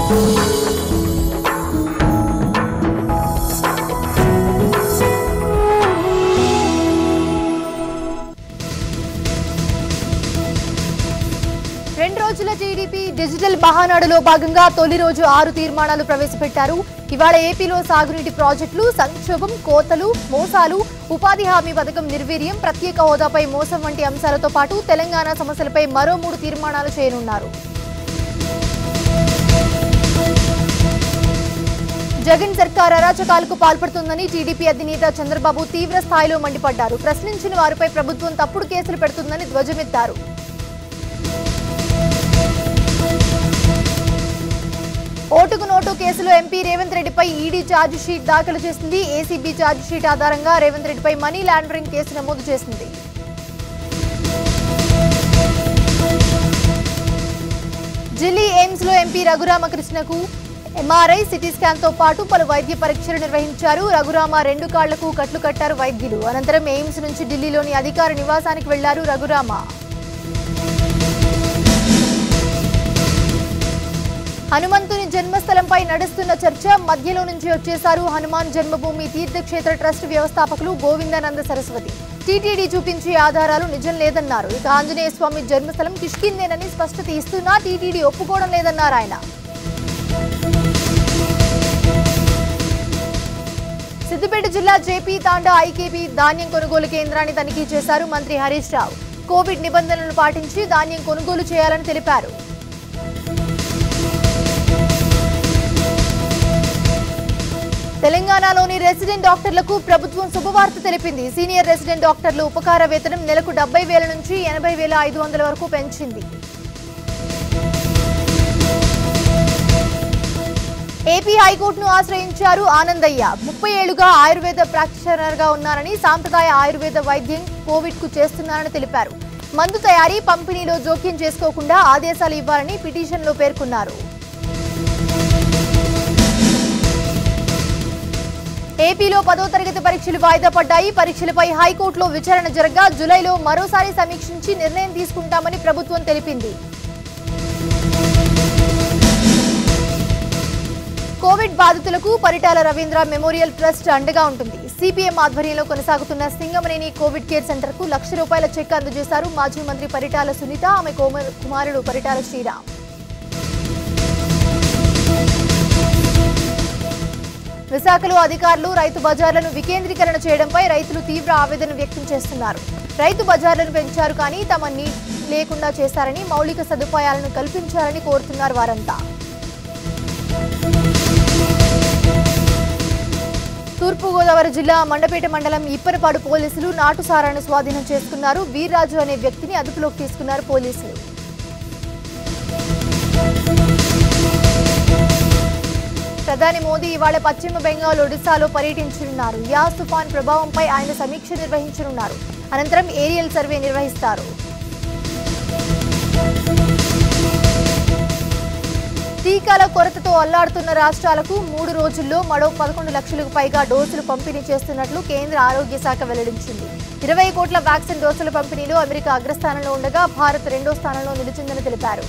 రెండు రోజుల TDP digital మహానాడులో భాగంగా తొలి రోజు ఆరు తీర్మానాలు ప్రవేశపెట్టారు ఇవాళ ఏపీలో సాగునీటి ప్రాజెక్టులు సంక్షోభం కోతలు మోసాలు ఉపాధి హామీ పథకం నిర్వీర్యం ప్రత్యేక హోదాపై మోసం వంటి అంశాలతో పాటు తెలంగాణ సమస్యలపై మరో మూడు తీర్మానాలు చేయనున్నారు జగన్ సర్కార్ అరాచకాలకు పాల్పడుతుందని టీడీపీ అధినేత చంద్రబాబు తీవ్ర స్థాయిలో మండిపడ్డారు ప్రశ్నించిన వారిపై ప్రభుత్వం తప్పుడు కేసులు పెడుతుందని ధ్వజమెత్తారు ఓటుకు నోటు కేసులో ఎంపీ రేవంత్ రెడ్డిపై ఈడీ ఛార్జ్ షీట్ దాఖలు చేసింది ఏసీబీ ఛార్జ్ షీట్ ఆధారంగా రేవంత్ రెడ్డిపై మనీ లాండరింగ్ కేసు నమోదు చేసింది ఢిల్లీ ఎయిమ్స్ లో ఎంపీ రఘురామకృష్ణకు ఎంఆర్ఐ సిటీ స్కాన్ తో పాటు పలు వైద్య పరీక్షలు నిర్వహించారు రఘురామ రెండు కాళ్లకు కట్లు కట్టారు వైద్యులు అనంతరం ఎయిమ్స్ నుంచి ఢిల్లీలోని అధికార నివాసానికి వెళ్లారు రఘురామ హనుమంతుని జన్మస్థలంపై నడుస్తున్న చర్చ మధ్యలో నుంచి వచ్చేశారు హనుమాన్ జన్మభూమి తీర్థక్షేత్ర ట్రస్ట్ వ్యవస్థాపకులు గోవిందానంద సరస్వతి టీటీడీ చూపించే ఆధారాలు నిజం లేదన్నారు ఇక ఆంజనేయ స్వామి జన్మస్థలం కిష్కిందేనని స్పష్టత ఇస్తున్నా టీటీడీ ఒప్పుకోవడం లేదన్నారు ఆయన సిద్దిపేట జిల్లా జేపీ తాండా ఐకేపీ ధాన్యం కొనుగోలు కేంద్రాన్ని తనిఖీ చేశారు మంత్రి హరీష్ రావు కోవిడ్ నిబంధనలను పాటించి ధాన్యం కొనుగోలు చేయాలని తెలిపారు తెలంగాణలోని రెసిడెంట్ డాక్టర్లకు ప్రభుత్వం శుభవార్త తెలిపింది సీనియర్ రెసిడెంట్ డాక్టర్లు ఉపకార వేతనం నెలకు డెబ్బై వేల నుంచి ఎనభై వేల ఐదు వందల వరకు పెంచింది ఏపీ హైకోర్టును ఆశ్రయించారు ఆనందయ్య ముప్పై ఏళ్లుగా ఆయుర్వేద ప్రాక్టీషనర్ గా ఉన్నారని సాంప్రదాయ ఆయుర్వేద వైద్యం కోవిడ్ కు చేస్తున్నారని తెలిపారు మందు తయారీ పంపిణీలో జోక్యం చేసుకోకుండా ఆదేశాలు ఇవ్వాలని పిటిషన్లో పేర్కొన్నారు ఏపీలో పదో తరగతి పరీక్షలు వాయిదా పడ్డాయి పరీక్షలపై హైకోర్టులో విచారణ జరగగా జులైలో మరోసారి సమీక్షించి నిర్ణయం తీసుకుంటామని ప్రభుత్వం తెలిపింది కోవిడ్ బాధితులకు పరిటాల రవీంద్ర మెమోరియల్ ట్రస్ట్ అండగా ఉంటుంది సిపిఎం ఆధ్వర్యంలో కొనసాగుతున్న సింగమనేని కోవిడ్ కేర్ సెంటర్ కు లక్ష రూపాయల చెక్ అందజేశారు మాజీ మంత్రి పరిటాల సునీత ఆమె కోమ- కుమారుడు పరిటాల శ్రీరామ్ విశాఖలో అధికారులు రైతు బజార్లను వికేంద్రీకరణ చేయడంపై రైతులు తీవ్ర ఆవేదన వ్యక్తం చేస్తున్నారు రైతు బజార్లను పెంచారు కానీ తమ నీ లేకుండా చేశారని మౌలిక సదుపాయాలను కల్పించాలని కోరుతున్నారు వారంతా తూర్పుగోదావరి జిల్లా మండపేట మండలం ఇప్పరపాడు పోలీసులు నాటు సారాను స్వాధీనం చేసుకున్నారు వీర్రాజు అనే వ్యక్తిని అదుపులోకి తీసుకున్నారు పోలీసులు ప్రధాని మోదీ ఇవాళ పశ్చిమ బెంగాల్ ఒడిశాలో పర్యటించనున్నారు యాస్ తుఫాన్ ప్రభావంపై ఆయన సమీక్ష నిర్వహించనున్నారు అనంతరం ఏరియల్ సర్వే నిర్వహిస్తారు టీకాల కొరతతో అల్లాడుతున్న రాష్ట్రాలకు మూడు రోజుల్లో మరో పదకొండు లక్షలకు పైగా డోసులు పంపిణీ చేస్తున్నట్లు కేంద్ర ఆరోగ్య శాఖ వెల్లడించింది ఇరవై కోట్ల వ్యాక్సిన్ డోసుల పంపిణీలో అమెరికా అగ్రస్థానంలో ఉండగా భారత్ రెండో స్థానంలో నిలిచిందని తెలిపారు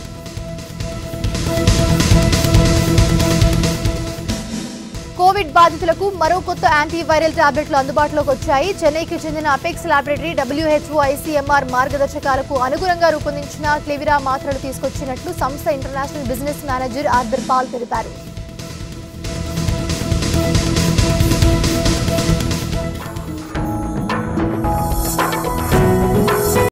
కోవిడ్ బాధితులకు మరో కొత్త యాంటీవైరల్ టాబ్లెట్లు అందుబాటులోకి వచ్చాయి చెన్నైకి చెందిన అపెక్స్ ల్యాబొరేటరీ డబ్ల్యూహెచ్ఓ ఐసీఎంఆర్ మార్గదర్శకాలకు అనుగుణంగా రూపొందించిన క్లివిరా మాత్రలు తీసుకొచ్చినట్లు సంస్థ international business manager Arthur Paul తెలిపారు